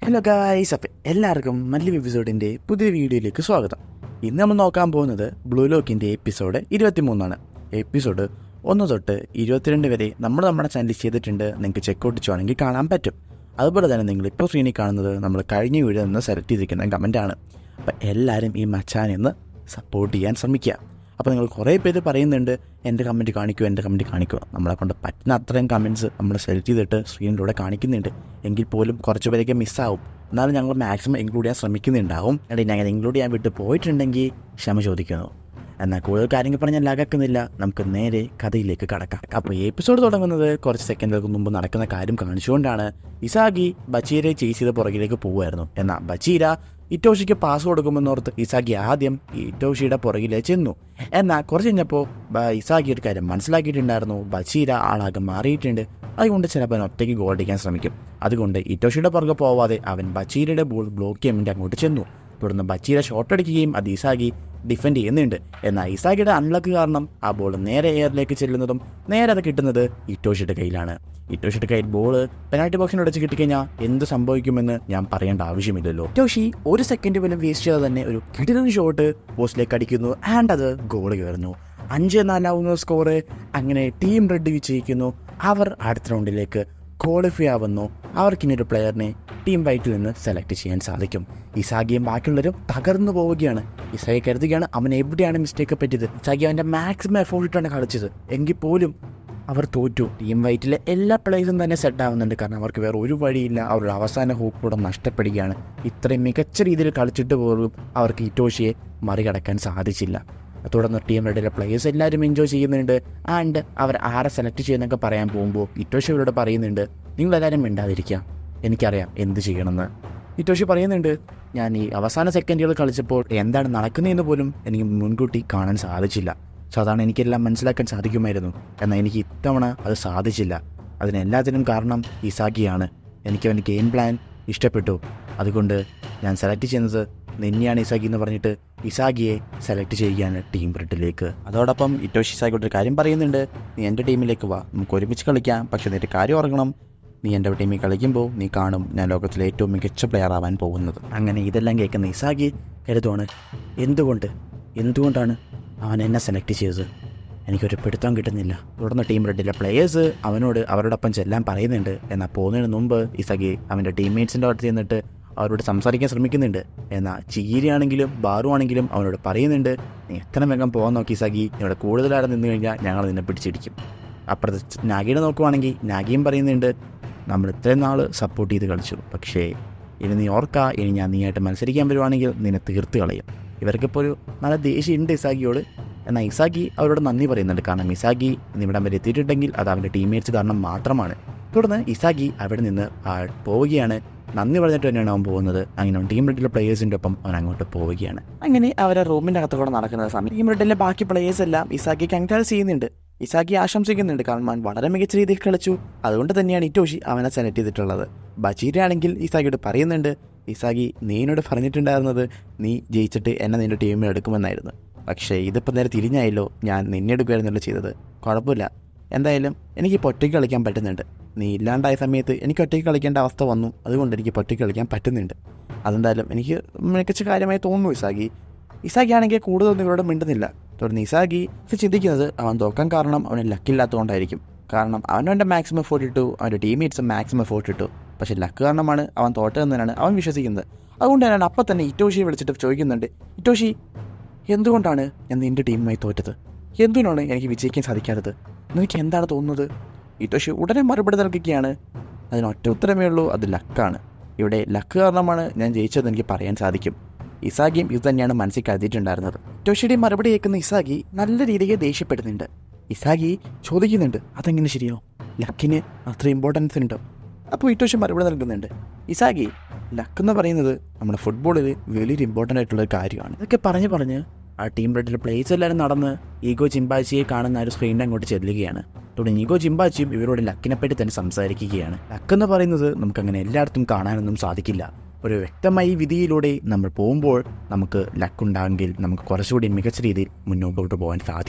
hello guys അപ്പം എല്ലാവർക്കും മല്ലി എപ്പിസോഡിൻ്റെ പുതിയ വീഡിയോയിലേക്ക് സ്വാഗതം ഇന്ന് നമ്മൾ നോക്കാൻ പോകുന്നത് ബ്ലൂ ലോക്കിൻ്റെ എപ്പിസോഡ് ഇരുപത്തിമൂന്നാണ് എപ്പിസോഡ് ഒന്ന് തൊട്ട് ഇരുപത്തിരണ്ട് വരെ നമ്മൾ നമ്മുടെ ചാനലിൽ ചെയ്തിട്ടുണ്ട് നിങ്ങൾക്ക് ചെക്കൗട്ട് ചെയ്യുവാണെങ്കിൽ കാണാൻ പറ്റും അതുപോലെ തന്നെ നിങ്ങൾ ഇപ്പോൾ സ്ക്രീനിൽ കാണുന്നത് നമ്മൾ കഴിഞ്ഞ വീഡിയോ നിന്ന് സെലക്ട് ചെയ്തിരിക്കുന്ന കമൻറ്റാണ് അപ്പം എല്ലാവരും ഈ മച്ചാനെ ഒന്ന് സപ്പോർട്ട് ചെയ്യാൻ ശ്രമിക്കുക അപ്പോൾ നിങ്ങൾ കുറേ പേര് പറയുന്നുണ്ട് എൻ്റെ കമൻറ്റ് കാണിക്കൂ എൻ്റെ കമൻറ്റ് കാണിക്കൂ നമ്മളെ കൊണ്ട് പറ്റുന്ന അത്രയും കമൻറ്റ്സ് നമ്മൾ സെലക്ട് ചെയ്തിട്ട് സ്ക്രീനിലൂടെ കാണിക്കുന്നുണ്ട് എങ്കിൽ പോലും കുറച്ച് പേരൊക്കെ മിസ്സാവും എന്നാലും ഞങ്ങൾ മാക്സിമം ഇൻക്ലൂഡ് ചെയ്യാൻ ശ്രമിക്കുന്നുണ്ടാവും എടീ ഞങ്ങൾ ഇൻക്ലൂഡ് ചെയ്യാൻ വിട്ട് പോയിട്ടുണ്ടെങ്കിൽ ക്ഷമ ചോദിക്കുന്നു എന്നാൽ കൂടുതൽ കാര്യങ്ങൾ പറഞ്ഞാൽ ലാഗാക്കുന്നില്ല നമുക്ക് നേരെ കഥയിലേക്ക് കടക്കാം അപ്പോൾ ഈ എപ്പിസോഡ് തുടങ്ങുന്നത് കുറച്ച് സെക്കൻഡുകൾക്ക് മുമ്പ് നടക്കുന്ന കാര്യം കാണിച്ചുകൊണ്ടാണ് ഇസാഗി ബച്ചീരെ ചേസ് ചെയ്ത പുറകിലേക്ക് പോവുമായിരുന്നു എന്നാൽ ബച്ചീര ഇറ്റോഷിക്ക് പാസ് കൊടുക്കുമെന്നോർത്ത് ഇസാഗി ആദ്യം ഈ ഇറ്റോഷിയുടെ പുറകിലേ ചെന്നു എന്നാൽ കുറച്ച് കഴിഞ്ഞപ്പോൾ ബ- ഇസാഗി ഒരു കാര്യം മനസ്സിലാക്കിയിട്ടുണ്ടായിരുന്നു ബച്ചീര ആളാകെ മാറിയിട്ടുണ്ട് അതുകൊണ്ട് ചിലപ്പോൾ അവൻ ഒറ്റയ്ക്ക് ഗോൾ അടിക്കാൻ ശ്രമിക്കും അതുകൊണ്ട് ഇറ്റോഷിയുടെ പുറകെ പോവാതെ അവൻ ബച്ചീരയുടെ ബോൾ ബ്ലോക്ക് ചെയ്യാൻ വേണ്ടി അങ്ങോട്ട് ചെന്നു തുടർന്ന് ബച്ചീര ഷോട്ട് അടിക്കുകയും അത് ഇസാഗി ഡിഫെൻഡ് ചെയ്യുന്നുണ്ട് എന്നാൽ ഇസാഗിയുടെ അൺലക്ക് കാരണം ആ ബോൾ നേരെ എയറിലേക്ക് ചെല്ലുന്നതും നേരെ അത് കിട്ടുന്നത് ഇറ്റോഷിയുടെ കയ്യിലാണ് ഇറ്റോഷിയുടെ കയ്യിൽ ബോൾ പെനാൽറ്റി ബോക്സിനോട് വെച്ച് കിട്ടിക്കഴിഞ്ഞാൽ എന്ത് സംഭവിക്കുമെന്ന് ഞാൻ പറയേണ്ട ആവശ്യമില്ലല്ലോ ഇറ്റോഷി ഒരു സെക്കൻഡ് പോലും വേസ്റ്റ് ചെയ്യാതെ തന്നെ ഒരു കിടിലൻ ഷോട്ട് പോസ്റ്റിലേക്ക് അടിക്കുന്നു ആൻഡ് അത് ഗോൾ കയറുന്നു അഞ്ച് നാലാവുന്ന സ്കോറ് അങ്ങനെ ടീം റെഡ് വിജയിക്കുന്നു അവർ അടുത്ത റൗണ്ടിലേക്ക് ക്വാളിഫൈ ആവുന്നു അവർക്കിനി ഒരു പ്ലെയറിനെ ടീം വൈറ്റിൽ നിന്ന് സെലക്ട് ചെയ്യാൻ സാധിക്കും ഇസാഗിയും ബാക്കിയുള്ളവരും തകർന്നു പോവുകയാണ് ഇസാഗി കരുതുകയാണ് അവൻ എവിടെയാണ് മിസ്റ്റേക്ക് പറ്റിയത് ഇസാഗി അവൻ്റെ മാക്സിമം എഫോർട്ട് ഇട്ടാണ് കളിച്ചത് എങ്കിൽ പോലും അവർ തോറ്റു ടീം വൈറ്റിലെ എല്ലാ പ്ലേയേഴ്സും തന്നെ സെറ്റ് ആവുന്നുണ്ട് കാരണം അവർക്ക് വേറെ ഒരു വഴിയില്ല അവരുടെ അവസാന ഹൂപ്പ് കൂടെ നഷ്ടപ്പെടുകയാണ് ഇത്രയും മികച്ച രീതിയിൽ കളിച്ചിട്ട് പോലും അവർക്ക് ഇറ്റോഷിയെ മറികടക്കാൻ സാധിച്ചില്ല തുടർന്ന് ടീം റെഡിലെ പ്ലേയേഴ്സ് എല്ലാവരും എൻജോയ് ചെയ്യുന്നുണ്ട് ആൻഡ് അവർ ആരെ സെലക്ട് ചെയ്യുന്നൊക്കെ പറയാൻ പോകുമ്പോൾ ഇറ്റോഷി അവരോട് പറയുന്നുണ്ട് നിങ്ങളെല്ലാവരും മിണ്ടാതിരിക്കുക എനിക്കറിയാം എന്ത് ചെയ്യണമെന്ന് ഇറ്റോഷി പറയുന്നുണ്ട് ഞാൻ ഈ അവസാന സെക്കൻഡുകൾ കളിച്ചപ്പോൾ എന്താണ് നടക്കുന്നതെന്ന് പോലും എനിക്ക് മുൻകൂട്ടി കാണാൻ സാധിച്ചില്ല സാധാരണ എനിക്കെല്ലാം മനസ്സിലാക്കാൻ സാധിക്കുമായിരുന്നു എന്നാൽ എനിക്ക് ഇത്തവണ അത് സാധിച്ചില്ല അതിനെല്ലാത്തിനും കാരണം ഇസാഗിയാണ് എനിക്ക് അവൻ്റെ ഗെയിം പ്ലാൻ ഇഷ്ടപ്പെട്ടു അതുകൊണ്ട് ഞാൻ സെലക്ട് ചെയ്യുന്നത് നിന്നെയാണ് ഇസാഗി എന്ന് പറഞ്ഞിട്ട് ഇസാഗിയെ സെലക്ട് ചെയ്യുകയാണ് ടീം ബ്രിഡിലേക്ക് അതോടൊപ്പം ഇറ്റോഷി ഇസാഗിയോട് ഒരു കാര്യം പറയുന്നുണ്ട് നീ എൻ്റെ ടീമിലേക്ക് വാ നമുക്ക് ഒരുമിച്ച് കളിക്കാം പക്ഷേ നിന്റെ കാര്യം ഓർക്കണം നീ എൻ്റെ ടീമിൽ കളിക്കുമ്പോൾ നീ കാണും ഞാൻ ലോകത്തിലെ ഏറ്റവും മികച്ച പ്ലെയർ ആവാൻ പോകുന്നത് അങ്ങനെ ഇതെല്ലാം കേൾക്കുന്ന ഇസാഗി കരുതുവാണ് എന്തുകൊണ്ട് എന്തുകൊണ്ടാണ് അവൻ എന്നെ സെലക്ട് ചെയ്തത് എനിക്കൊരു പിടുത്തം കിട്ടുന്നില്ല തുടർന്ന് ടീം റെഡിലെ പ്ലേയേഴ്സ് അവനോട് അവരോടൊപ്പം ചെല്ലാൻ പറയുന്നുണ്ട് എന്നാൽ പോകുന്നതിന് മുമ്പ് ഇസഗി അവൻ്റെ ടീംമേറ്റ്സിൻ്റെ അടുത്ത് ചെന്നിട്ട് അവരോട് സംസാരിക്കാൻ ശ്രമിക്കുന്നുണ്ട് എന്നാൽ ചീരിയാണെങ്കിലും ബാറു ആണെങ്കിലും അവനോട് പറയുന്നുണ്ട് നീ എത്ര വേഗം പോകാൻ നോക്കി ഇസഗി ഇവിടെ കൂടുതലാടെ നിന്ന് കഴിഞ്ഞാൽ ഞങ്ങൾ നിന്നെ പിടിച്ചിരിക്കും അപ്പുറത്ത് നാഗിയുടെ നോക്കുവാണെങ്കിൽ നാഗിയും പറയുന്നുണ്ട് നമ്മൾ ഇത്രയും നാൾ സപ്പോർട്ട് ചെയ്ത് കളിച്ചു പക്ഷേ ഇനി നീ ഓർക്ക ഇനി ഞാൻ നീയായിട്ട് മത്സരിക്കാൻ വരുവാണെങ്കിൽ നിന്നെ തീർത്ത് കളയും ഇവർക്കിപ്പോൾ ഒരു നല്ല ദേഷ്യമുണ്ട് ഇസാഗിയോട് എന്നാൽ ഇസാഗി അവരോട് നന്ദി പറയുന്നുണ്ട് കാരണം ഇസാഗി ഇന്നിവിടം വരെ എത്തിയിട്ടുണ്ടെങ്കിൽ അത് അവൻ്റെ ടീംമേറ്റ്സ് കാരണം മാത്രമാണ് തുടർന്ന് ഇസാഗി അവിടെ നിന്ന് ആ പോവുകയാണ് നന്ദി പറഞ്ഞിട്ട് തന്നെയാണ് അവൻ പോകുന്നത് അങ്ങനെ അവൻ ടീം റെഡിലെ പ്ലേയേഴ്സിൻ്റെ ഒപ്പം അവൻ അങ്ങോട്ട് പോവുകയാണ് അങ്ങനെ അവരെ റൂമിൻ്റെ അകത്ത് കൂടെ നടക്കുന്ന സമയം ടീം റെഡിലെ ബാക്കി പ്ലേയേഴ്സ് എല്ലാം ഇസാഗി കൺഗ്രാറ്റ്സ് ചെയ്യുന്നുണ്ട് ഇസാഗി ആശംസിക്കുന്നുണ്ട് കാരണം അവൻ വളരെ മികച്ച രീതിയിൽ കളിച്ചു അതുകൊണ്ട് തന്നെയാണ് ഇറ്റോഷി അവനെ സെലക്ട് ചെയ്തിട്ടുള്ളത് ബച്ചീര ആണെങ്കിൽ ഇസാഗിയോട് പറയുന്നുണ്ട് ഇസാഗി നീ എന്നോട് പറഞ്ഞിട്ടുണ്ടായിരുന്നത് നീ ജയിച്ചിട്ട് എന്നെ നിന്റെ ടീമിൽ എടുക്കുമെന്നായിരുന്നു പക്ഷേ ഇതിപ്പോൾ നേരെ തിരിഞ്ഞായല്ലോ ഞാൻ നിന്നെ എടുക്കുകയായിരുന്നല്ലോ ചെയ്തത് കുഴപ്പമില്ല എന്തായാലും എനിക്ക് ഇപ്പോൾ ഒറ്റയ്ക്ക് കളിക്കാൻ പറ്റുന്നുണ്ട് നീ ഇല്ലാണ്ടായ സമയത്ത് എനിക്ക് ഒറ്റയ്ക്ക് കളിക്കേണ്ട അവസ്ഥ വന്നു അതുകൊണ്ട് എനിക്ക് ഇപ്പോൾ ഒറ്റയ്ക്ക് കളിക്കാൻ പറ്റുന്നുണ്ട് അതെന്തായാലും എനിക്ക് മികച്ച കാര്യമായി തോന്നുന്നു ഇസാഗി ഇസാഗി ആണെങ്കിൽ കൂടുതൽ നിങ്ങളോട് മിണ്ടുന്നില്ല തുടർന്ന് ഇസാഗി ഇത് ചിന്തിക്കുന്നത് അവൻ തോക്കാൻ കാരണം അവന് ലക്കില്ലാത്തതുകൊണ്ടായിരിക്കും കാരണം അവനവൻ്റെ മാക്സിമം എഫോർട്ട് ഇട്ടു അവൻ്റെ ടീംമേറ്റ്സ് മാക്സിമം എഫോർട്ട് ഇട്ടു പക്ഷേ ലക്ക് കാരണമാണ് അവൻ തോറ്റതെന്നാണ് അവൻ വിശ്വസിക്കുന്നത് അതുകൊണ്ട് ഞാൻ അപ്പം തന്നെ ഇറ്റോഷിയെ വിളിച്ചിട്ട് ചോദിക്കുന്നുണ്ട് ഇറ്റോഷി എന്തുകൊണ്ടാണ് ഞാൻ നിൻ്റെ ടീമുമായി തോറ്റത് എന്തിനാണ് എനിക്ക് വിജയിക്കാൻ സാധിക്കാത്തത് നിനക്ക് എന്താണ് തോന്നുന്നത് ഇറ്റോഷി ഉടനെ മറുപടി നൽകുകയാണ് അതിന് ഒറ്റ ഉത്തരമേ ഉള്ളൂ അത് ലക്കാണ് ഇവിടെ ലക്ക് കാരണമാണ് ഞാൻ ജയിച്ചതെന്ന് എനിക്ക് പറയാൻ സാധിക്കും ഇസാഗിയും ഇത് തന്നെയാണ് മനസ്സിൽ കരുതിയിട്ടുണ്ടായിരുന്നത് ഇറ്റോഷിയുടെ മറുപടി കേൾക്കുന്ന ഇസാഗി നല്ല രീതിയിൽ ദേഷ്യപ്പെടുന്നുണ്ട് ഇസാഗി ചോദിക്കുന്നുണ്ട് അതെങ്ങനെ ശരിയോ ലക്കിന് അത്ര ഇമ്പോർട്ടൻസ് ഉണ്ടോ അപ്പോൾ ഇറ്റോഷി മറുപടി നൽകുന്നുണ്ട് ഇസാഗി ലക്ക് എന്ന് പറയുന്നത് നമ്മുടെ ഫുട്ബോളിൽ വലിയൊരു ഇമ്പോർട്ടൻ്റ് ആയിട്ടുള്ള ഒരു കാര്യമാണ് ഇതൊക്കെ പറഞ്ഞ് പറഞ്ഞ് ആ ടീം റെഡിലെ പ്ലേയേഴ്സ് എല്ലാവരും നടന്ന് ഈഗോ ചിമ്പാച്ചിയെ കാണുന്ന ആ ഒരു സ്ക്രീനിൻ്റെ അങ്ങോട്ട് ചെല്ലുകയാണ് തുടർന്ന് ഈഗോ ചിമ്പാച്ചിയും ഇവരോട് ലക്കിനെ പറ്റി തന്നെ സംസാരിക്കുകയാണ് ലക്ക് എന്ന് പറയുന്നത് നമുക്കങ്ങനെ എല്ലായിടത്തും കാണാനൊന്നും സാധിക്കില്ല ഒരു വ്യക്തമായ വിധിയിലൂടെ നമ്മൾ പോകുമ്പോൾ നമുക്ക് ലക്കുണ്ടാകുമെങ്കിൽ നമുക്ക് കുറച്ചുകൂടി മികച്ച രീതിയിൽ മുന്നോട്ട് പോകാൻ സാധിക്കും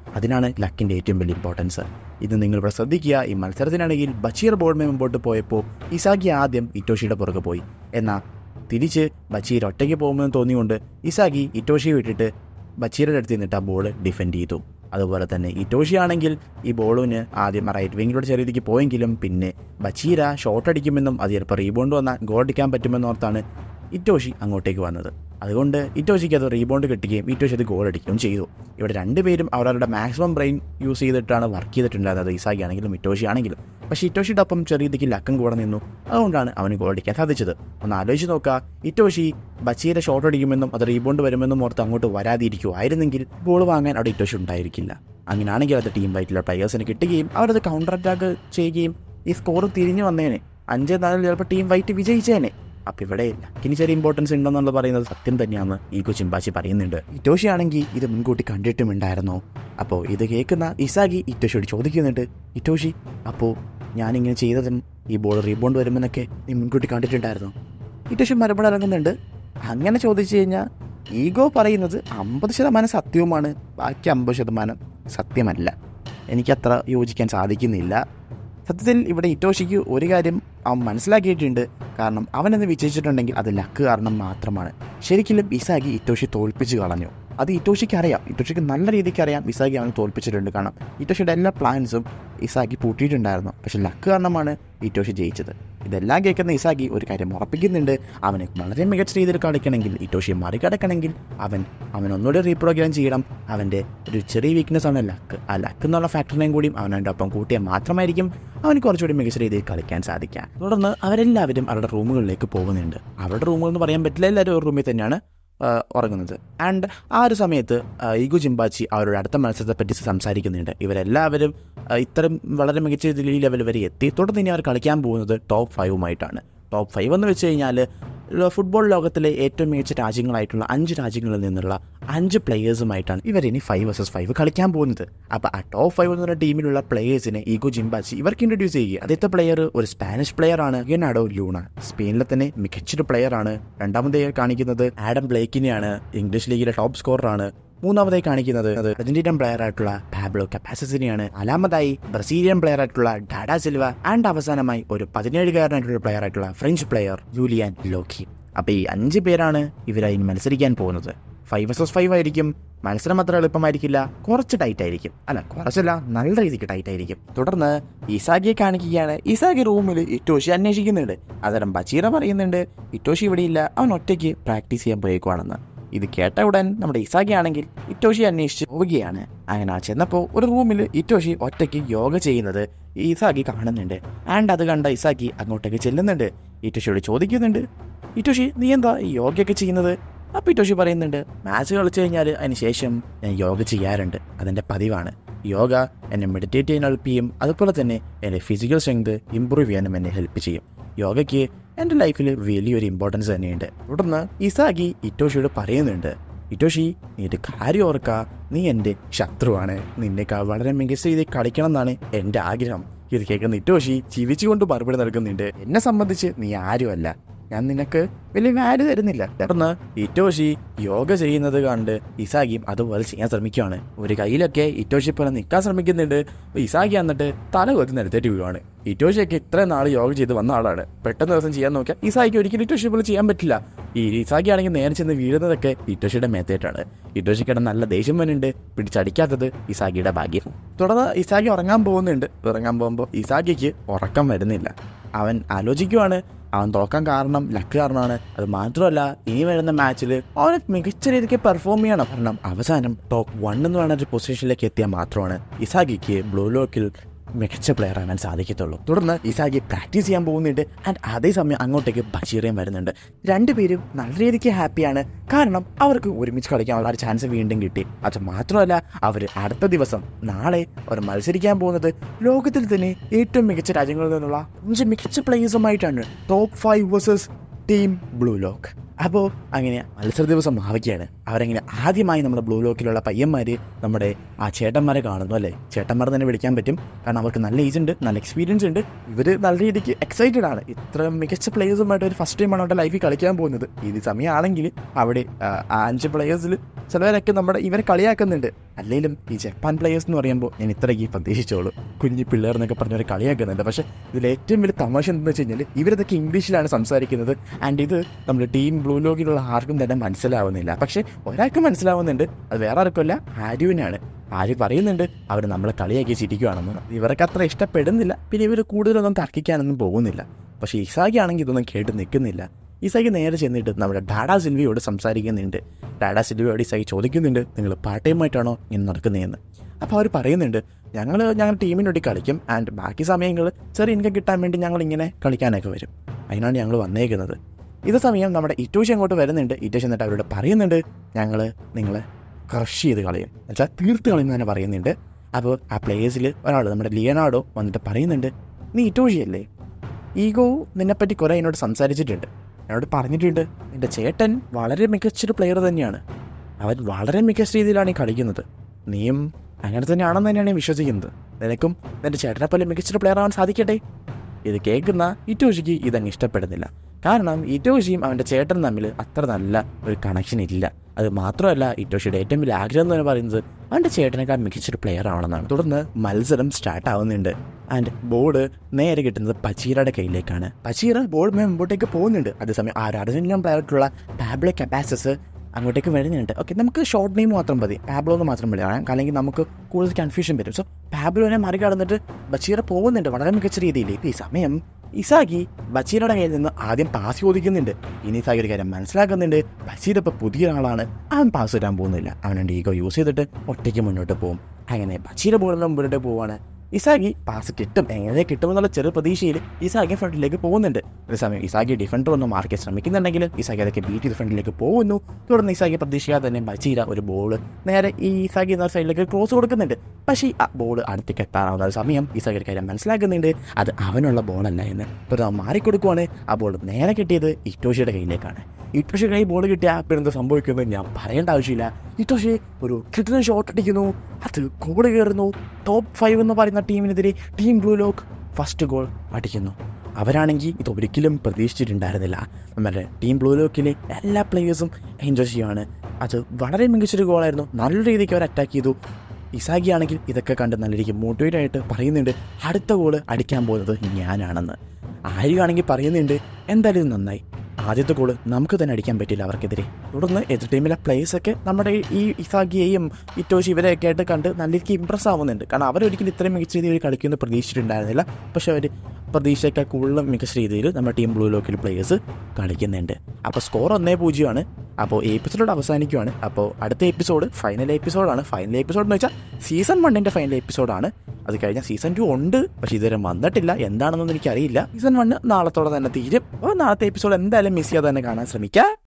അതിനാണ് ലക്കിൻ്റെ ഏറ്റവും വലിയ ഇമ്പോർട്ടൻസ് ഇത് നിങ്ങൾ ഇവിടെ ശ്രദ്ധിക്കുക ഈ മത്സരത്തിനാണെങ്കിൽ ബഷീർ ബോർഡ് മുമ്പോട്ട് പോയപ്പോൾ ഇസാഗി ആദ്യം ഇറ്റോഷിയുടെ പുറകെ പോയി എന്നാൽ തിരിച്ച് ബഷീർ ഒറ്റയ്ക്ക് പോകുമെന്ന് തോന്നിയുകൊണ്ട് ഇസാഗി ഇറ്റോഷിയെ വിട്ടിട്ട് ബഷീറിൻ്റെ അടുത്ത് നിന്നിട്ട് ആ ബോൾ ഡിഫെൻഡ് ചെയ്തു അതുപോലെ തന്നെ ഇറ്റോഷി ആണെങ്കിൽ ഈ ബോളിന് ആദ്യം റൈറ്റ് വിങ്ങിലൂടെ ചെറിയ രീതിക്ക് പോയെങ്കിലും പിന്നെ ബച്ചീര ഷോട്ട് അടിക്കുമെന്നും അത് ചിലപ്പോൾ റീബൗണ്ട് വന്നാൽ ഗോൾ അടിക്കാൻ പറ്റുമെന്നോർത്താണ് ഇറ്റോഷി അങ്ങോട്ടേക്ക് വന്നത് അതുകൊണ്ട് ഇറ്റോഷിക്ക് അത് റീബൗണ്ട് കിട്ടുകയും ഇറ്റോഷി അത് ഗോൾ അടിക്കുകയും ചെയ്തു ഇവിടെ രണ്ടുപേരും അവരവരുടെ മാക്സിമം ബ്രെയിൻ യൂസ് ചെയ്തിട്ടാണ് വർക്ക് ചെയ്തിട്ടുണ്ടായിരുന്നത് ഇസാഗി ആണെങ്കിലും ഇറ്റോഷി ആണെങ്കിലും പക്ഷേ ഇറ്റോഷിയുടെ ഒപ്പം ചെറിയ രീതിക്ക് ലക്കം കൂടെ നിന്നു അതുകൊണ്ടാണ് അവന് ഗോൾ അടിക്കാൻ സാധിച്ചത് ഒന്ന് ആലോചിച്ച് നോക്കുക ഇറ്റോഷി ബച്ചീരെ ഷോട്ട് അടിക്കുമെന്നും അത് റീബൗണ്ട് വരുമെന്നും ഓർത്ത് അങ്ങോട്ട് വരാതിരിക്കുമായിരുന്നെങ്കിൽ ബോൾ വാങ്ങാൻ അവിടെ ഇറ്റോഷി ഉണ്ടായിരിക്കില്ല അങ്ങനെയാണെങ്കിൽ അത് ടീം വൈറ്റിലെ പ്ലെയേഴ്സിന് കിട്ടുകയും അവരത് കൗണ്ടർ അറ്റാക്ക് ചെയ്യുകയും ഈ സ്കോർ തിരിഞ്ഞു വന്നേനെ അഞ്ച് നാലിൽ ചിലപ്പോൾ ടീം വൈറ്റ് വിജയിച്ചേനെ അപ്പം ഇവിടെ ലക്കിന് ചെറിയ ഇമ്പോർട്ടൻസ് ഉണ്ടെന്നുള്ളത് പറയുന്നത് സത്യം തന്നെയാണ് ഈഗോ ചിമ്പാച്ചി പറയുന്നുണ്ട് ഇറ്റോഷി ആണെങ്കിൽ ഇത് മുൻകൂട്ടി കണ്ടിട്ടുമുണ്ടായിരുന്നോ അപ്പോൾ ഇത് കേൾക്കുന്ന ഇസാഗി ഇറ്റോഷിയോട് ചോദിക്കുന്നുണ്ട് ഇറ്റോഷി അപ്പോൾ ഞാനിങ്ങനെ ചെയ്തതും ഈ ബോൾ റീബൗണ്ട് വരുമെന്നൊക്കെ നീ മുൻകൂട്ടി കണ്ടിട്ടുണ്ടായിരുന്നോ ഇറ്റോഷി മറുപടി ഇറങ്ങുന്നുണ്ട് അങ്ങനെ ചോദിച്ചു കഴിഞ്ഞാൽ ഈഗോ പറയുന്നത് അമ്പത് ശതമാനം സത്യവുമാണ് ബാക്കി അമ്പത് ശതമാനം സത്യമല്ല എനിക്കത്ര യോജിക്കാൻ സാധിക്കുന്നില്ല സത്യത്തിൽ ഇവിടെ ഇറ്റോഷിക്ക് ഒരു കാര്യം അവൻ മനസ്സിലാക്കിയിട്ടുണ്ട് കാരണം അവനെന്ന് വിജയിച്ചിട്ടുണ്ടെങ്കിൽ അത് ലക്ക് കാരണം മാത്രമാണ് ശരിക്കും ഇസാഗി ഇറ്റോഷി തോൽപ്പിച്ച് കളഞ്ഞു അത് ഇറ്റോഷിക്ക് അറിയാം ഇറ്റോഷിക്ക് നല്ല രീതിക്ക് അറിയാം ഇസാഗി അവനെ തോൽപ്പിച്ചിട്ടുണ്ട് കാരണം ഇറ്റോഷിയുടെ എല്ലാ പ്ലാൻസും ഇസാഗി പൂട്ടിയിട്ടുണ്ടായിരുന്നു പക്ഷെ ലക്ക് കാരണമാണ് ഇറ്റോഷി ജയിച്ചത് ഇതെല്ലാം കേൾക്കുന്ന ഇസാഗി ഒരു കാര്യം ഉറപ്പിക്കുന്നുണ്ട് അവന് വളരെ മികച്ച രീതിയിൽ കളിക്കണമെങ്കിൽ ഇറ്റോഷിയെ മറികടക്കണമെങ്കിൽ അവൻ അവൻ ഒന്നുകൂടി റീപ്രോഗ്രാം ചെയ്യണം അവൻ്റെ ഒരു ചെറിയ വീക്ക്നെസ് ആണ് ലക്ക് ആ ലക്ക് എന്നുള്ള ഫാക്ടറിനെയും കൂടിയും അവനവൻ്റെ ഒപ്പം കൂട്ടിയാൽ മാത്രമായിരിക്കും അവന് കുറച്ചുകൂടി മികച്ച രീതിയിൽ കളിക്കാൻ സാധിക്കുക തുടർന്ന് അവരെല്ലാവരും അവരുടെ റൂമുകളിലേക്ക് പോകുന്നുണ്ട് അവരുടെ റൂമുകൾ എന്ന് പറയാൻ പറ്റില്ല എല്ലാവരും ഒരു റൂമിൽ തന്നെയാണ് ആ, ഉറങ്ങുന്നത് ആൻഡ് ആ ഒരു സമയത്ത് ആ, ഈഗു ജിംബാച്ചി അവരുടെ അടുത്ത മത്സരത്തെ പറ്റി സംസാരിക്കുന്നുണ്ട് ഇവരെല്ലാവരും ആ, ഇത്തരം വളരെ മികച്ച രീതിയിൽ ഈ ലെവൽ വരെ എത്തി തുടർന്ന് ഇനി അവർ കളിക്കാൻ പോകുന്നത് ടോപ്പ് ഫൈവുമായിട്ടാണ് ടോപ്പ് ഫൈവ് എന്ന് വെച്ച് കഴിഞ്ഞാൽ ഫുട്ബോൾ ലോകത്തിലെ ഏറ്റവും മികച്ച രാജ്യങ്ങളായിട്ടുള്ള അഞ്ച് രാജ്യങ്ങളിൽ നിന്നുള്ള അഞ്ച് പ്ലേയേഴ്സുമായിട്ടാണ് ഇവർ ഇനി ഫൈവ് വേഴ്സസ് ഫൈവ് കളിക്കാൻ പോകുന്നത് അപ്പോൾ ആ ടോപ്പ് ഫൈവ് എന്ന് പറയുന്ന ടീമിലുള്ള പ്ലേയേഴ്സിനെ ഈഗോ ജിംബാച്ചി ഇവർക്ക് ഇൻട്രൊഡ്യൂസ് ചെയ്യുക ആദ്യത്തെ പ്ലെയർ ഒരു സ്പാനിഷ് പ്ലെയർ ആണ് ഗെനാഡോ ലൂണ സ്പെയിനിലെ തന്നെ മികച്ചൊരു പ്ലെയർ ആണ് രണ്ടാമതായി കാണിക്കുന്നത് ആഡം ബ്ലേക്കിനെയാണ് ഇംഗ്ലീഷ് ലീഗിലെ ടോപ്പ് സ്കോററാണ് മൂന്നാമതായി കാണിക്കുന്നത് അത് അർജന്റീനൻ പ്ലെയർ ആയിട്ടുള്ള പാബ്ലോ കപ്പാസിനെയാണ് നാലാമതായി ബ്രസീലിയൻ പ്ലെയർ ആയിട്ടുള്ള ഡാഡ സിൽവ ആൻഡ് അവസാനമായി ഒരു പതിനേഴുകാരനായിട്ടുള്ള പ്ലെയർ ആയിട്ടുള്ള ഫ്രഞ്ച് പ്ലെയർ ജൂലിയാൻ ലോക്കി അപ്പൊ ഈ അഞ്ച് പേരാണ് ഇവരായി മത്സരിക്കാൻ പോകുന്നത് ഫൈവ് വേഴ്സസ് ഫൈവ് ആയിരിക്കും മത്സരം അത്ര എളുപ്പമായിരിക്കില്ല കുറച്ച് ടൈറ്റ് ആയിരിക്കും അല്ല കുറച്ചല്ല നല്ല രീതിക്ക് ടൈറ്റ് ആയിരിക്കും തുടർന്ന് ഇസാഗിയെ കാണിക്കുകയാണ് ഇസാഗി റൂമിൽ ഇറ്റോഷി അന്വേഷിക്കുന്നുണ്ട് അന്നേരം ബച്ചീറ പറയുന്നുണ്ട് ഇറ്റോഷി ഇവിടെയില്ല അവൻ ഒറ്റയ്ക്ക് പ്രാക്ടീസ് ചെയ്യാൻ പോയേക്കുവാണെന്ന് ഇത് കേട്ട ഉടൻ നമ്മുടെ ഇസാഗി ആണെങ്കിൽ ഇറ്റോഷി അന്വേഷിച്ച് പോവുകയാണ് അങ്ങനെ ആ ചെന്നപ്പോൾ ഒരു റൂമിൽ ഇറ്റോഷി ഒറ്റയ്ക്ക് യോഗ ചെയ്യുന്നത് ഇസാഗി കാണുന്നുണ്ട് ആൻഡ് അത് കണ്ട ഇസാഗി അങ്ങോട്ടേക്ക് ചെല്ലുന്നുണ്ട് ഇറ്റോഷിയോട് ചോദിക്കുന്നുണ്ട് ഇറ്റോഷി നീ എന്താ ഈ യോഗയൊക്കെ ചെയ്യുന്നത് അപ്പോൾ ഇറ്റോഷി പറയുന്നുണ്ട് മാച്ച് കളിച്ചു കഴിഞ്ഞാൽ അതിന് ശേഷം ഞാൻ യോഗ ചെയ്യാറുണ്ട് അതെൻ്റെ പതിവാണ് യോഗ എന്നെ മെഡിറ്റേറ്റ് ചെയ്യാൻ ഹെൽപ്പ് ചെയ്യും അതുപോലെ തന്നെ എൻ്റെ ഫിസിക്കൽ സ്ട്രെങ്ത് ഇമ്പ്രൂവ് ചെയ്യാനും എന്നെ ഹെൽപ്പ് ചെയ്യും യോഗയ്ക്ക് എൻ്റെ ലൈഫിൽ വലിയൊരു ഇമ്പോർട്ടൻസ് തന്നെയുണ്ട് തുടർന്ന് ഇസാഗി ഇറ്റോഷിയോട് പറയുന്നുണ്ട് ഇറ്റോഷി നീ ഒരു കാര്യം ഓർക്ക നീ എൻ്റെ ശത്രുവാണ് നിന്നേക്കാൾ വളരെ മികച്ച രീതിയിൽ കളിക്കണം എന്നാണ് എൻ്റെ ആഗ്രഹം ഇത് കേൾക്കുന്ന ഇറ്റോഷി ചിരിച്ചുകൊണ്ട് മറുപടി നൽകുന്നുണ്ട് എന്നെ സംബന്ധിച്ച് നീ ആരുമല്ല ഞാൻ നിനക്ക് വലിയ വാല്യൂ തരുന്നില്ല തുടർന്ന് ഇറ്റോഷി യോഗ ചെയ്യുന്നത് കണ്ട് ഇസാഗിയും അതുപോലെ ചെയ്യാൻ ശ്രമിക്കുകയാണ് ഒരു കയ്യിലൊക്കെ ഇറ്റോഷി പോലെ നിൽക്കാൻ ശ്രമിക്കുന്നുണ്ട് അപ്പോൾ ഇസാഗി എന്നിട്ട് തല കൊത്തി നിരത്തേറ്റ് വീഴുവാണ് ഇറ്റോഷിയൊക്കെ ഇത്രയും നാൾ യോഗ ചെയ്ത് വന്ന ആളാണ് പെട്ടെന്ന് ദിവസം ചെയ്യാൻ നോക്കിയാൽ ഇസാഗിക്ക് ഒരിക്കലും ഇറ്റോഷി പോലെ ചെയ്യാൻ പറ്റില്ല ഈ ഇസാഗി ആണെങ്കിൽ നേരെ ചെന്ന് വീഴുന്നതൊക്കെ ഇറ്റോഷിയുടെ മേത്തേറ്റാണ് ഇറ്റോഷിക്കിടെ നല്ല ദേഷ്യം വരുന്നുണ്ട് പിടിച്ചടിക്കാത്തത് ഇസാഗിയുടെ ഭാഗ്യം തുടർന്ന് ഇസാഗി ഉറങ്ങാൻ പോകുന്നുണ്ട് ഉറങ്ങാൻ പോകുമ്പോൾ ഇസാഗിക്ക് ഉറക്കം വരുന്നില്ല അവൻ ആലോചിക്കുവാണ് അവൻ തോക്കാൻ കാരണം ലക്ക് കാരണമാണ് അത് മാത്രമല്ല ഇനി വരുന്ന മാച്ചിൽ അവന് മികച്ച രീതിക്ക് പെർഫോം ചെയ്യണം കാരണം അവസാനം ടോപ്പ് വൺ എന്ന് പറയുന്ന ഒരു പൊസിഷനിലേക്ക് എത്തിയാൽ മാത്രമാണ് ഇസാഗിക്ക് ബ്ലൂ ലോക്കിൽ മികച്ച പ്ലെയർ ആകാൻ സാധിക്കത്തുള്ളൂ തുടർന്ന് ഇസാഗി പ്രാക്ടീസ് ചെയ്യാൻ പോകുന്നുണ്ട് ആൻഡ് അതേസമയം അങ്ങോട്ടേക്ക് ബഷീറിയും വരുന്നുണ്ട് രണ്ടുപേരും നല്ല രീതിക്ക് ഹാപ്പിയാണ് കാരണം അവർക്ക് ഒരുമിച്ച് കളിക്കാനുള്ള ഒരു ചാൻസ് വീണ്ടും കിട്ടി അത് മാത്രമല്ല അവർ അടുത്ത ദിവസം നാളെ അവർ മത്സരിക്കാൻ പോകുന്നത് ലോകത്തിൽ തന്നെ ഏറ്റവും മികച്ച രാജ്യങ്ങളിൽ നിന്നുള്ള അഞ്ച് മികച്ച പ്ലേയേഴ്സുമായിട്ടാണ് top five versus team blue lock അപ്പോൾ അങ്ങനെ മത്സര ദിവസം ആവുകയാണ് അവരങ്ങനെ ആദ്യമായി നമ്മുടെ ബ്ലൂ ലോക്കിലുള്ള പയ്യന്മാർ നമ്മുടെ ആ ചേട്ടന്മാരെ കാണുന്നു അല്ലേ ചേട്ടന്മാർ തന്നെ വിളിക്കാൻ പറ്റും കാരണം അവർക്ക് നല്ല ഏജ് ഉണ്ട് നല്ല എക്സ്പീരിയൻസ് ഉണ്ട് ഇവർ നല്ല രീതിക്ക് എക്സൈറ്റഡ് ആണ് ഇത്ര മികച്ച പ്ലേയേഴ്സുമായിട്ട് ഒരു ഫസ്റ്റ് ടൈമാണ് അവരുടെ ലൈഫിൽ കളിക്കാൻ പോകുന്നത് ഇത് സമയമാണെങ്കിൽ അവിടെ ആ, ആ അഞ്ച് പ്ലേയേഴ്സിൽ ചിലവരൊക്കെ നമ്മുടെ ഇവരെ കളിയാക്കുന്നുണ്ട് അല്ലെങ്കിലും ഈ ജപ്പാൻ പ്ലേയേഴ്സ് എന്ന് പറയുമ്പോൾ ഞാൻ ഇത്രയ്ക്ക് പ്രതീക്ഷിച്ചോളൂ കുഞ്ഞു പിള്ളേർ എന്നൊക്കെ പറഞ്ഞവരെ കളിയാക്കുന്നുണ്ട് പക്ഷേ ഇതിൽ ഏറ്റവും വലിയ തമാശ എന്താണെന്ന് വെച്ച് കഴിഞ്ഞാൽ ഇവരിതൊക്കെ ഇംഗ്ലീഷിലാണ് സംസാരിക്കുന്നത് ആൻഡ് ഇത് നമ്മുടെ ടീം ബ്ലൂ ലോക്കിലുള്ള ആർക്കും തന്നെ മനസ്സിലാവുന്നില്ല പക്ഷേ ഒരാൾക്ക് മനസ്സിലാവുന്നുണ്ട് അത് വേറെ ആർക്കുമല്ല ആര്യുവിനാണ് ആര്യ പറയുന്നുണ്ട് അവർ നമ്മളെ കളിയാക്കി ചിരിക്കുകയാണെന്ന് ഇവർക്ക് അത്ര ഇഷ്ടപ്പെടുന്നില്ല പിന്നെ ഇവർ കൂടുതലൊന്നും തർക്കിക്കാനൊന്നും പോകുന്നില്ല പക്ഷേ ഇസാഗി ആണെങ്കിൽ ഇതൊന്നും കേട്ട് നിൽക്കുന്നില്ല ഇസാഗി നേരെ ചെന്നിട്ട് നമ്മുടെ ഡാഡാ സിൽവിയോട് സംസാരിക്കുന്നുണ്ട് ഡാഡാ സിൽവിയോട് ഇസാഗി ചോദിക്കുന്നുണ്ട് നിങ്ങൾ പാർട്ട് ടൈം ആയിട്ടാണോ ഇന്ന് നടക്കുന്നതെന്ന് അപ്പോൾ അവർ പറയുന്നുണ്ട് ഞങ്ങൾ ഞങ്ങൾ ടീമിന് വേണ്ടി കളിക്കും ആൻഡ് ബാക്കി സമയങ്ങളിൽ ചെറിയ ഇൻകം കിട്ടാൻ വേണ്ടി ഞങ്ങൾ ഇങ്ങനെ കളിക്കാനൊക്കെ വരും അതിനാണ് ഞങ്ങൾ വന്നേക്കുന്നത് ഇത് സമയം നമ്മുടെ ഇറ്റോഷി അങ്ങോട്ട് വരുന്നുണ്ട് ഇറ്റോഷി എന്നിട്ട് അവരോട് പറയുന്നുണ്ട് ഞങ്ങൾ നിങ്ങളെ ക്രഷ് ചെയ്ത് കളയും എന്നുവെച്ചാൽ തീർത്ത് കളയും തന്നെ പറയുന്നുണ്ട് അപ്പോൾ ആ പ്ലേയേഴ്സിൽ ഒരാൾ നമ്മുടെ ലിയനാർഡോ വന്നിട്ട് പറയുന്നുണ്ട് നീ ഇറ്റോഷിയല്ലേ ഈഗോ നിന്നെപ്പറ്റി കുറേ എന്നോട് സംസാരിച്ചിട്ടുണ്ട് എന്നോട് പറഞ്ഞിട്ടുണ്ട് നിന്റെ ചേട്ടൻ വളരെ മികച്ചൊരു പ്ലെയർ തന്നെയാണ് അവൻ വളരെ മികച്ച രീതിയിലാണ് ഈ കളിക്കുന്നത് നീയും അങ്ങനെ തന്നെയാണെന്ന് തന്നെയാണ് ഞാൻ വിശ്വസിക്കുന്നത് നിനക്കും നിന്റെ ചേട്ടനെ പോലെ മികച്ചൊരു പ്ലെയർ ആവാൻ സാധിക്കട്ടെ ഇത് കേൾക്കുന്ന ഇറ്റോഷിക്ക് ഇതങ്ങ് ഇഷ്ടപ്പെടുന്നില്ല കാരണം ഇറ്റോഷിയും അവൻ്റെ ചേട്ടനും തമ്മിൽ അത്ര നല്ല ഒരു കണക്ഷൻ ഇല്ല അത് മാത്രമല്ല ഇറ്റോഷിയുടെ ഏറ്റവും വലിയ ആഗ്രഹം എന്ന് പറയുന്നത് അവൻ്റെ ചേട്ടനേക്കാൾ മികച്ചൊരു പ്ലെയർ ആവണമെന്നാണ് തുടർന്ന് മത്സരം സ്റ്റാർട്ട് ആവുന്നുണ്ട് ആൻഡ് ബോർഡ് നേരെ കിട്ടുന്നത് പച്ചീറയുടെ കയ്യിലേക്കാണ് പച്ചീറ ബോർഡ് മുമ്പോട്ടേക്ക് പോകുന്നുണ്ട് അതേസമയം ആ അർജന്റീനൻ പ്ലെയറായിട്ടുള്ള പാബ്ലോ കപ്പാസസ് അങ്ങോട്ടേക്ക് വരുന്നുണ്ട് ഓക്കെ നമുക്ക് ഷോർട്ട് നെയിം മാത്രം മതി പാബ്ലോ എന്ന് മാത്രം മതി കാരണം അല്ലെങ്കിൽ നമുക്ക് കൂടുതൽ കൺഫ്യൂഷൻ വരും സോ പാബ്ലോനെ മറികടന്നിട്ട് ബച്ചീറ പോകുന്നുണ്ട് വളരെ മികച്ച രീതിയിൽ ഈ സമയം ഇസാഗി ബച്ചീറയുടെ കയ്യിൽ നിന്ന് ആദ്യം പാസ് ചോദിക്കുന്നുണ്ട് ഇനി ഇസാഗി ഒരു കാര്യം മനസ്സിലാക്കുന്നുണ്ട് ബച്ചീർ ഇപ്പോൾ പുതിയ ആളാണ് അവൻ പാസ് തരാൻ പോകുന്നില്ല അവനുണ്ട് ഈഗോ യൂസ് ചെയ്തിട്ട് ഒറ്റയ്ക്ക് മുന്നോട്ട് പോകും അങ്ങനെ ബച്ചീറ ബോളിന് മുമ്പോട്ട് പോവാണ് ഇസാഗി പാസ് കിട്ടും എങ്ങനെ കിട്ടുമെന്നുള്ള ചെറു പ്രതീക്ഷയിൽ ഇസാഗി ഫ്രണ്ടിലേക്ക് പോകുന്നുണ്ട് അതേസമയം ഇസാഗി ഡിഫൻഡർ ഒന്ന് മാർക്ക് ചെയ്യാൻ ശ്രമിക്കുന്നുണ്ടെങ്കിൽ ഇസാഗി അതൊക്കെ ബീറ്റ് ചെയ്ത് ഫ്രണ്ടിലേക്ക് പോകുന്നു തുടർന്ന് ഇസാഗി പ്രതീക്ഷിക്കാതെ തന്നെ ബച്ചീര ഒരു ബോൾ നേരെ ഈ ഇസാഗി എന്ന സൈഡിലേക്ക് ക്രോസ് കൊടുക്കുന്നുണ്ട് പക്ഷേ ആ ബോൾ അടുത്തേക്ക് എത്താറാവുന്ന ഒരു സമയം ഇസാഗിയുടെ കാര്യം മനസ്സിലാക്കുന്നുണ്ട് അത് അവനുള്ള ബോളല്ല എന്ന് തുടർന്ന് അവൻ മാറിക്കൊടുക്കുവാണ് ആ ബോൾ നേരെ കിട്ടിയത് ഇറ്റോഷിയുടെ കയ്യിലേക്കാണ് ഇറ്റോഷി കൈ ബോൾ കിട്ടിയ അപ്പോൾ എന്ത് സംഭവിക്കുന്നത് ഞാൻ പറയേണ്ട ആവശ്യമില്ല ഇറ്റോഷി ഒരു കിട്ടുന്ന ഷോട്ട് അടിക്കുന്നു അത് ഗോൾ കയറുന്നു ടോപ്പ് ഫൈവ് എന്ന് പറയുന്ന ടീമിനെതിരെ team blue Lock first goal അടിക്കുന്നു അവരാണെങ്കിൽ ഇത് ഒരിക്കലും പ്രതീക്ഷിച്ചിട്ടുണ്ടായിരുന്നില്ല നമ്മുടെ ടീം ബ്ലൂ ലോക്കിലെ എല്ലാ പ്ലേയേഴ്സും എൻജോയ് ചെയ്യുകയാണ് അത് വളരെ മികച്ചൊരു ഗോളായിരുന്നു നല്ല രീതിക്ക് അവർ അറ്റാക്ക് ചെയ്തു ഇസാഗി ആണെങ്കിൽ ഇതൊക്കെ കണ്ട് നല്ല രീതിക്ക് മോട്ടിവേറ്റ് ആയിട്ട് പറയുന്നുണ്ട് അടുത്ത ഗോള് അടിക്കാൻ പോകുന്നത് ഞാനാണെന്ന് ആര്യാണെങ്കിൽ പറയുന്നുണ്ട് എന്തായാലും ഇത് നന്നായി ആദ്യത്തെ ഗോള് നമുക്ക് തന്നെ അടിക്കാൻ പറ്റില്ല അവർക്കെതിരെ തുടർന്ന് എതിർ ടീമിലെ players ഒക്കെ നമ്മുടെ ഈ ഇസാഗിയെയും ഇറ്റോഷി ഇവരെയൊക്കെ ആയിട്ട് കണ്ട് നല്ല രീതിക്ക് ഇമ്പ്രസ് ആവുന്നുണ്ട് കാരണം അവരൊരിക്കലും ഇത്രയും മികച്ച രീതിയിൽ കളിക്കുമെന്ന് പ്രതീക്ഷിച്ചിട്ടുണ്ടായിരുന്നില്ല പക്ഷെ അവർ പ്രതീക്ഷയൊക്കെ കൂടുതലും മികച്ച രീതിയിൽ നമ്മുടെ ടീം ബ്ലൂ ലോക്കിൽ പ്ലേയേഴ്സ് കളിക്കുന്നുണ്ട് അപ്പോൾ സ്കോർ ഒന്നേ പൂജ്യമാണ് അപ്പോൾ ഈ എപ്പിസോഡ് അവസാനിക്കുകയാണ് അപ്പോൾ അടുത്ത എപ്പിസോഡ് ഫൈനൽ എപ്പിസോഡാണ് ഫൈനൽ എപ്പിസോഡ് എന്ന് വെച്ചാൽ സീസൺ വണ്ണിൻ്റെ ഫൈനൽ എപ്പിസോഡാണ് അത് കഴിഞ്ഞാൽ സീസൺ ടു ഉണ്ട് പക്ഷേ ഇതുവരെ വന്നിട്ടില്ല എന്താണെന്നൊന്നും എനിക്കറിയില്ല സീസൺ വണ്ണ് നാളത്തോടെ തന്നെ തീരും അപ്പോൾ നാളത്തെ എപ്പിസോഡ് എന്തായാലും മിസ് ചെയ്യാതെ തന്നെ കാണാൻ ശ്രമിക്കുക